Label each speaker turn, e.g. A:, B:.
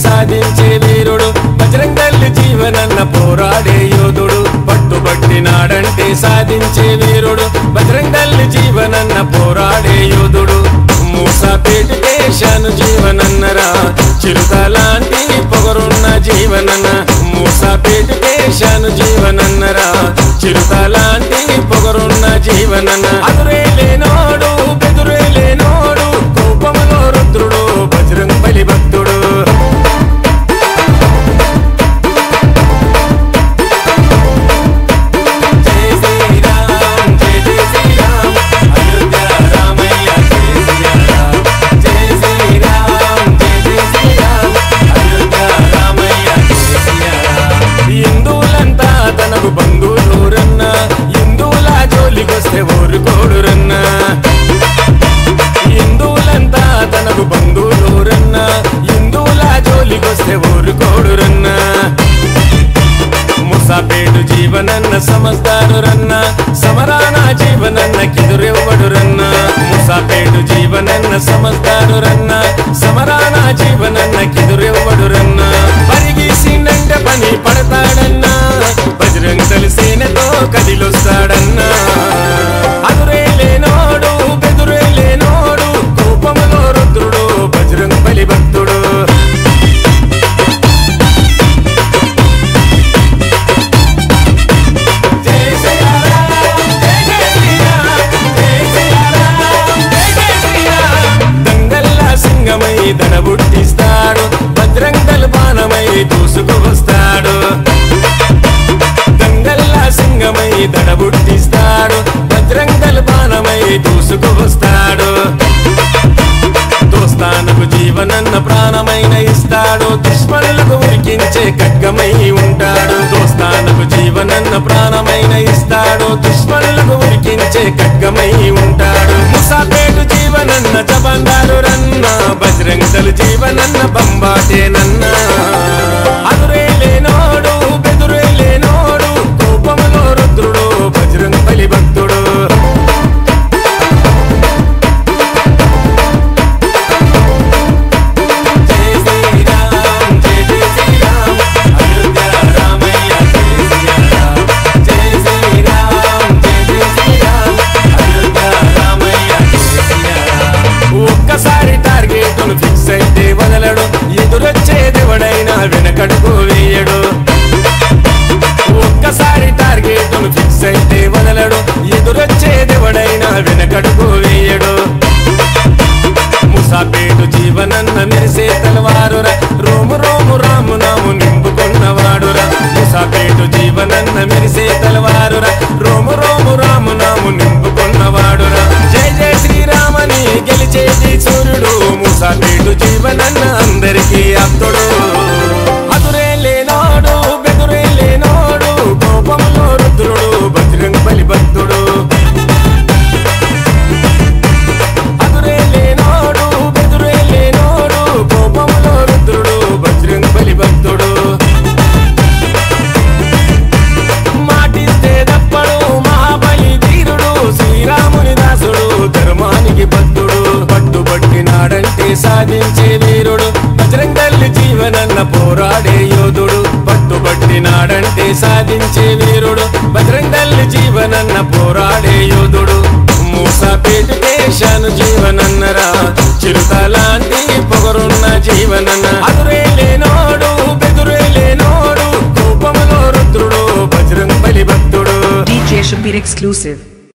A: సాధించే వీరుడు బజరంగల్లి జీవనన్న పోరాడే యోధుడు పట్టుబట్టినాడంటే సాధించే వీరుడు బజరంగల్లి జీవనన్న పోరాడే యోధుడు మూసాపేట దేశాను జీవనన్నరా చిరుత లాంటి పొగరున్న జీవనన్న మూసాపేట దేశాను జీవనన్నరా చిరుత లాంటి పొగరున్న జీవనన్న అదురే లేనోడు బెదురే లేనోడు కోపములో రుద్రుడు బజరంగ బలి భక్తుడు జై శ్రీరామ్ జై జై శ్రీరామ్ అయోధ్య రామయ్య జై శ్రీరామ్ జై శ్రీరామ్ జై జై శ్రీరామ్ అయోధ్య రామయ్య జై శ్రీరామ్ హిందువులంతా తనకు బంధువులూరన్న హిందువుల జోలికొస్తే ఊరుకోడురన్న హిందువులంతా తనకు బంధువులూరన్న హిందువుల జోలికొస్తే ఊరుకోడురన్న ముసాపేటు జీవనన్న సమస్తారురన్న సమరాన జీవనన్న కిదురెవ్వడురన్న ముసాపేటు జీవనన్న సమస్తారురన్న సమరాన జీవనన్న కిదురెవ్వడురన్న పరిగీసినంటే పని పడతాడన్న బజరంగ్ తెలిసేనతో కదిలొస్తాడన్నా అదురే లేనోడు బెదురే లేనోడు కోపములో రుద్రుడు బజరంగ్ బలి భక్తుడు జై శ్రీరామ్ జై జై శ్రీరామ్ జై శ్రీరామ్ జై జై శ్రీరామ్ దంగల్లా సింగమై దడబుట్టిస్తాడు భద్రంగల్ బాణమై దూసుకు వస్తాడు దంగల్లా సింగమై దడబుట్టిస్తాడు భద్రంగల్ బాణమై దూసుకు వస్తాడు దోస్తానకు జీవనన్న ప్రాణమైన ఇస్తాడు దుష్మణులకు ఉరికించే ఖడ్గమై ఉంటాడు దోస్తానకు జీవనన్న ప్రాణమైన ఇస్తాడు దుష్మణులకు ఉరికించే ఖడ్గమై ఉంటాడు ముసాపేటు జీవనన్న జబందారు రన్న బజరంగలు జీవనన్న బంబాటేనన్న అదురే లేనోడు బెదురే లేనోడు కోపములో రుద్రుడు బజరంగ బలి భక్తుడు జై శ్రీరామ్ జై జై శ్రీరామ్ అయోధ్య రామయ్య జై శ్రీరామ్ జై శ్రీరామ్ జై జై శ్రీరామ్ అయోధ్య రామయ్య జై శ్రీరామ్ ఒక్కసారి టార్గెట్ ఫిక్స్ అయితే వదలడు ఎదురొచ్చేదెవడైనా వెనకడుగు వేయడు ఒక్కసారి టార్గెట్ ఫిక్స్ అయితే వదలడు ఎదురొచ్చేదెవడైనా వెనకడుగు వేయడు ముసాపేటు జీవనన్న మెరిసే తలవారురా రోము రోము రాము నాము నింపుకున్నవాడురా ముసాపేటు జీవనన్న మెరిసే తలవారురా రోము రోము రాము నాము నింపుకున్నవాడురా జై జై శ్రీరామని గెలిచేటి సూర్యుడు ముసాపేటు జీవనన్న అందరికీ అప్తుడు అదురే లేనోడు బెదురే లేనోడు కోపంలో రుద్రుడు బజరంగ బలి భక్తుడు అదురే లేనోడు బెదురే లేనోడు కోపంలో రుద్రుడు బజరంగ బలి భక్తుడు మాటిస్తే తప్పడు మహాబలి ధీరుడు శ్రీరాముని దాసుడు ధర్మానికి భక్తుడు పట్టుబట్టినాడంటే సాధించే వీరుడు బజరంగల్లి జీవనన్న పోరాడే యోధుడు పట్టుబట్టినాడంటే సాధించే వీరుడు బజరంగల్లి జీవనన్న పోరాడే యోధుడు మూసాపేట దేశాను జీవనన్నరా చిరుత లాంటి పొగరున్న జీవనన్న అదురే లేనోడు బెదురే లేనోడు కోపములో రుద్రుడు బజరంగ బలి భక్తుడు
B: DJ Shabir exclusive.